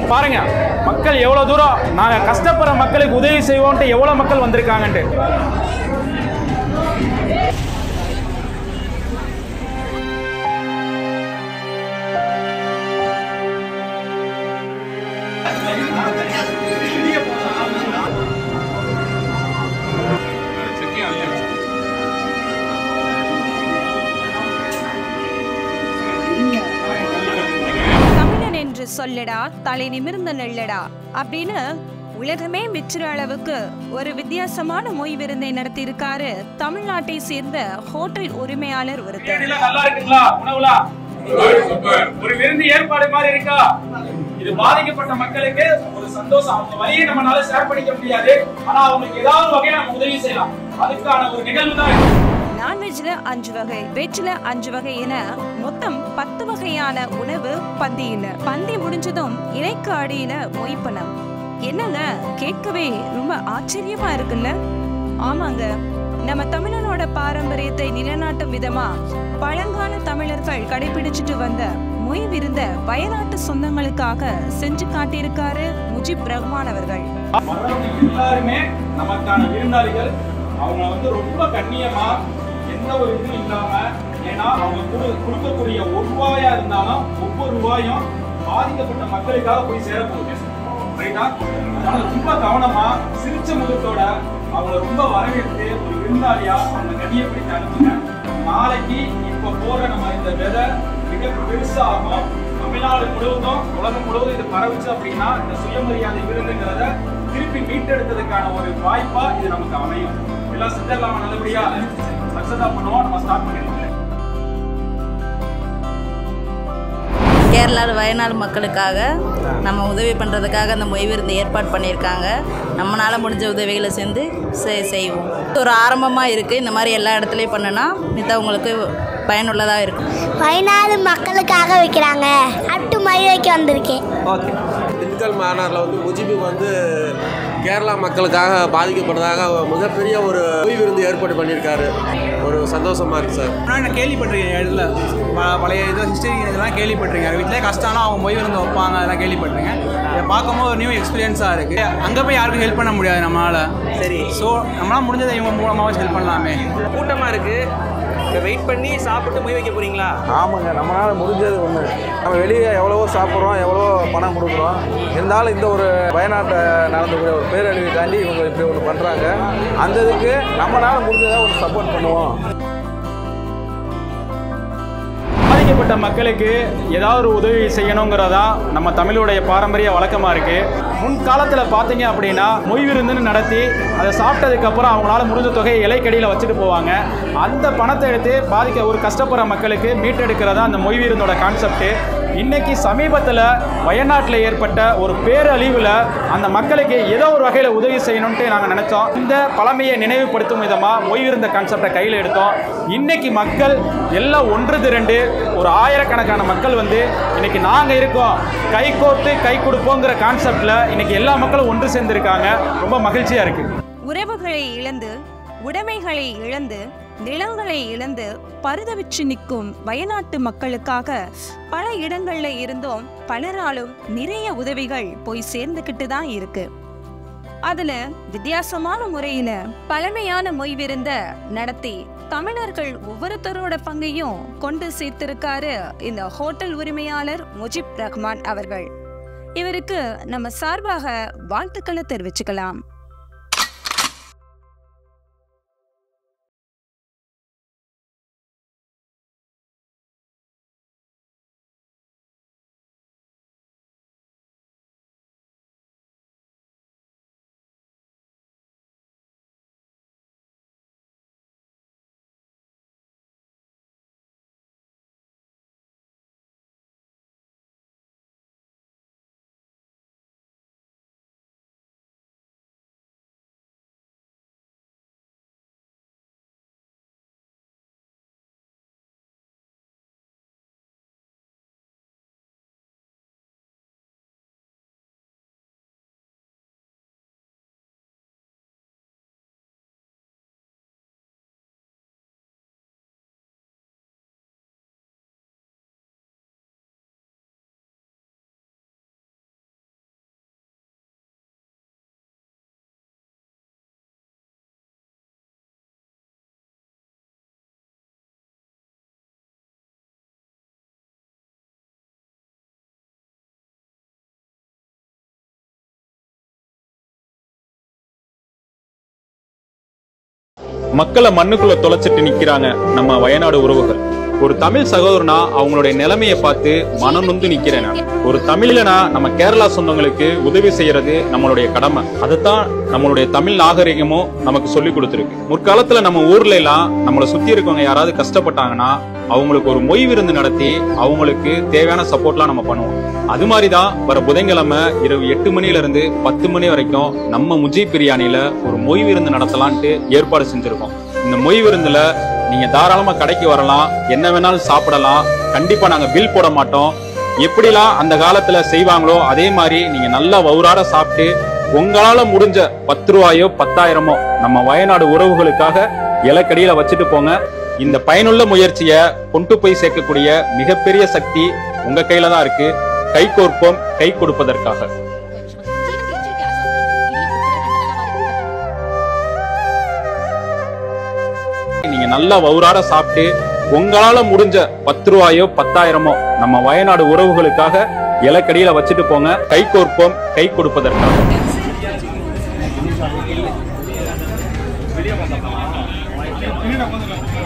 பாருங்க மக்கள் எவ்வளோ தூரம் நாங்கள் கஷ்டப்படுற மக்களுக்கு உதவி செய்வோன்ட்டு எவ்வளோ மக்கள் வந்திருக்காங்கன்ட்டு தமிழன் என்று சொல்லடா தலை நிமிர்ந்த நெல்லடா அப்படின்னு உலகமே மெச்சுற அளவுக்கு ஒரு வித்தியாசமான மொய் விருந்தை நடத்தியிருக்காரு தமிழ்நாட்டை சேர்ந்த ஹோட்டல் உரிமையாளர் ஒருத்தர் பிரியாணிலாம் நல்லா இருக்குங்களா உணவுலா ஒரு விருந்து ஏற்பாடு மாதிரி இருக்கா இது பாதிக்கப்பட்ட மக்களுக்கு ஒரு சந்தோஷம் அவங்க வழியை நம்மளால ஷேர் பண்ணிக்க முடியாது ஆனா அவங்களுக்கு ஏதாவது வகையில நம்ம உதவி செய்யலாம் அதுக்கான ஒரு நிகழ்வு தான் இது. நான்வெஜ்ல அஞ்சு வகை வெஜ்ல அஞ்சு வகை என மொத்தம் பத்து வகையான உணவு பந்தியில பந்தி முடிஞ்சதும் இலைக்கு அடியில மொய்ப்பனம் என்னங்க கேட்கவே ரொம்ப ஆச்சரியமா இருக்குல்ல ஆமாங்க நம்ம தமிழனோட பாரம்பரியத்தை நிலைநாட்டும் விதமா பழங்கால தமிழர்கள் கடைபிடிச்சிட்டு வந்த மொய் விருந்த வயநாட்டு சொந்தங்களுக்காக செஞ்சு காட்டியிருக்காரு முஜிப் ரஹ்மான் அவர்கள் வர்றவங்க எல்லாருமே நமக்கான விருந்தாளிகள் அவங்க வந்து ரொம்ப கண்ணியமா எந்த ஒரு இதுவும் இல்லாம ஏன்னா அவங்க கொடு- கொடுக்கக்கூடிய ஒரு ரூபாயா இருந்தாலும் ஒவ்வொரு ரூபாயும் பாதிக்கப்பட்ட மக்களுக்காக போய் சேரப்போகுது ரைட்டா அதனால ரொம்ப கவனமா சிரிச்ச முகத்தோட அவங்கள ரொம்ப வரவேற்று ஒரு விருந்தாளியா அவங்க கண்ணியப்படுத்தி அனுப்புங்க நாளைக்கு இப்ப போற நம்ம இந்த விதை மிக பெருசா ஆகும் தமிழ்நாடு முழுவதும் உலகம் முழுவதும் இது பரவுச்சு அப்படின்னா இந்த சுயமரியாதை விருதுங்கிறத திருப்பி மீட்டெடுத்ததுக்கான ஒரு வாய்ப்பா இது நமக்கு அமையும் எல்லாம் செஞ்சிடலாமா நல்லபடியா சக்சஸா பண்ணுவோம் நம்ம ஸ்டார்ட் பண்ணிடலாம் கேரளாவில் வயநாடு மக்களுக்காக நம்ம உதவி பண்ணுறதுக்காக அந்த மொய் விருந்து ஏற்பாடு பண்ணியிருக்காங்க நம்மளால் முடிஞ்ச உதவிகளை செஞ்சு செய் செய்வோம் ஒரு ஆரம்பமாக இருக்குது இந்த மாதிரி எல்லா இடத்துலையும் பண்ணுனா மித்தவங்களுக்கு பயனுள்ளதாக இருக்கும் வயநாடு மக்களுக்காக வைக்கிறாங்க அட்டு மை வைக்க வந்திருக்கேன் ஓகே திண்டுக்கல் மாநாட்டில் வந்து முஜிபு வந்து கேரளா மக்களுக்காக பாதிக்கப்பட்டதாக மிகப்பெரிய ஒரு ஓய்வு விருந்து ஏற்பாடு பண்ணியிருக்காரு ஒரு சந்தோஷமா இருக்கு சார் ஆனால் நான் கேள்விப்பட்டிருக்கேன் இடத்துல ப- பழைய இது ஹிஸ்டரி இதெல்லாம் கேள்விப்பட்டிருக்கேன் வீட்டிலே கஷ்டம்னா அவங்க மொய் விருந்து வைப்பாங்க அதெல்லாம் கேள்விப்பட்டிருக்கேன் இதை பார்க்கும்போது ஒரு நியூ எக்ஸ்பீரியன்ஸாக இருக்குது அங்கே போய் யாருக்கும் ஹெல்ப் பண்ண முடியாது நம்மளால் சரி ஸோ நம்மளால் முடிஞ்சதை இவங்க மூலமாக ஹெல்ப் பண்ணலாமே கூட்டமாக இருக்குது இப்போ வெயிட் பண்ணி சாப்பிட்டு மொய் வைக்க போகிறீங்களா ஆமாங்க நம்மளால் முடிஞ்சது ஒன்று நம்ம வெளியே எவ்வளவோ சாப்பிட்றோம் எவ்வளோ பணம் கொடுக்குறோம் இருந்தாலும் இந்த ஒரு வயநாட்டை நடந்தக்கூடிய ஒரு பேரழிவை தாண்டி இவங்க இப்படி ஒன்று பண்ணுறாங்க அந்த இதுக்கு நம்மளால் முடிஞ்சதை ஒரு சப்போர்ட் பண்ணுவோம் பாதிக்கப்பட்ட மக்களுக்கு ஏதாவது ஒரு உதவி செய்யணுங்கிறதா நம்ம தமிழுடைய பாரம்பரிய வழக்கமாக இருக்குது முன்காலத்தில் பார்த்தீங்க அப்படின்னா மொய் விருந்துன்னு நடத்தி அதை சாப்பிட்டதுக்கப்புறம் அவங்களால முடிஞ்ச தொகையை இலைக்கடியில் வச்சுட்டு போவாங்க அந்த பணத்தை எடுத்து பாதிக்க ஒரு கஷ்டப்படுற மக்களுக்கு மீட்டெடுக்கிறதா அந்த மொய் விருந்தோட கான்செப்ட்டு இன்னைக்கு சமீபத்தில் வயநாட்டில் ஏற்பட்ட ஒரு பேரழிவில் அந்த மக்களுக்கு ஏதோ ஒரு வகையில் உதவி செய்யணும்ட்டு நாங்கள் நினச்சோம் இந்த பழமையை நினைவுபடுத்தும் விதமாக ஓய்விருந்த கான்செப்டை கையில் எடுத்தோம் இன்னைக்கு மக்கள் எல்லாம் ஒன்று திரண்டு ஒரு ஆயிரக்கணக்கான மக்கள் வந்து இன்னைக்கு நாங்கள் இருக்கோம் கை கோர்த்து கை கொடுப்போங்கிற கான்செப்டில் இன்னைக்கு எல்லா மக்களும் ஒன்று சேர்ந்துருக்காங்க ரொம்ப மகிழ்ச்சியாக இருக்குது உறவுகளை இழந்து உடைமைகளை இழந்து நிலங்களை இழந்து பரிதவிச்சு நிற்கும் வயநாட்டு மக்களுக்காக பல இடங்கள்ல இருந்தும் பலராலும் நிறைய உதவிகள் போய் சேர்ந்துக்கிட்டு தான் இருக்கு அதுல வித்தியாசமான முறையில பழமையான மொய் விருந்த நடத்தி தமிழர்கள் ஒவ்வொருத்தரோட பங்கையும் கொண்டு சேர்த்திருக்காரு இந்த ஹோட்டல் உரிமையாளர் முஜிப் ரஹ்மான் அவர்கள் இவருக்கு நம்ம சார்பாக வாழ்த்துக்களை தெரிவிச்சுக்கலாம் மக்களை மண்ணுக்குள்ள தொலைச்சிட்டு நிக்கிறாங்க நம்ம வயநாடு உறவுகள் ஒரு தமிழ் சகோதரனா அவங்களுடைய நிலைமையை பார்த்து மனம் நொந்து நிக்கிறேன் நான். ஒரு தமிழனா நம்ம கேரளா சொந்தங்களுக்கு உதவி செய்யறது நம்மளுடைய கடமை அதுதான் நம்மளுடைய தமிழ் நாகரிகமும் நமக்கு சொல்லி கொடுத்துருக்கு முற்காலத்துல நம்ம ஊர்ல எல்லாம் நம்மளை சுத்தி இருக்கவங்க யாராவது கஷ்டப்பட்டாங்கன்னா அவங்களுக்கு ஒரு மொய் விருந்து நடத்தி அவங்களுக்கு தேவையான சப்போர்ட்லாம் நம்ம பண்ணுவோம் அது மாதிரி தான் வர புதன்கிழமை இரவு எட்டு மணில இருந்து பத்து மணி வரைக்கும் நம்ம முஜி பிரியாணில ஒரு மொய் விருந்து நடத்தலான்ட்டு ஏற்பாடு செஞ்சிருக்கோம் இந்த மொய் விருந்துல நீங்க தாராளமா கடைக்கு வரலாம் என்ன வேணாலும் சாப்பிடலாம் கண்டிப்பா நாங்க பில் போட மாட்டோம் எப்படிலாம் அந்த காலத்துல செய்வாங்களோ அதே மாதிரி நீங்க நல்லா வவுறார சாப்பிட்டு உங்களால முடிஞ்ச பத்து ரூபாயோ பத்தாயிரமோ நம்ம வயநாடு உறவுகளுக்காக இலக்கடியில வச்சுட்டு போங்க இந்த பயனுள்ள முயற்சியை கொண்டு போய் சேர்க்கக்கூடிய மிகப்பெரிய சக்தி உங்க கையில தான் இருக்கு கை கோர்ப்போம் கை கொடுப்பதற்காக நீங்க நல்லா வவுறார சாப்பிட்டு உங்களால முடிஞ்ச பத்து ரூபாயோ பத்தாயிரமோ நம்ம வயநாடு உறவுகளுக்காக இலக்கடியில வச்சுட்டு போங்க கை கோர்ப்போம் கை கொடுப்பதற்காக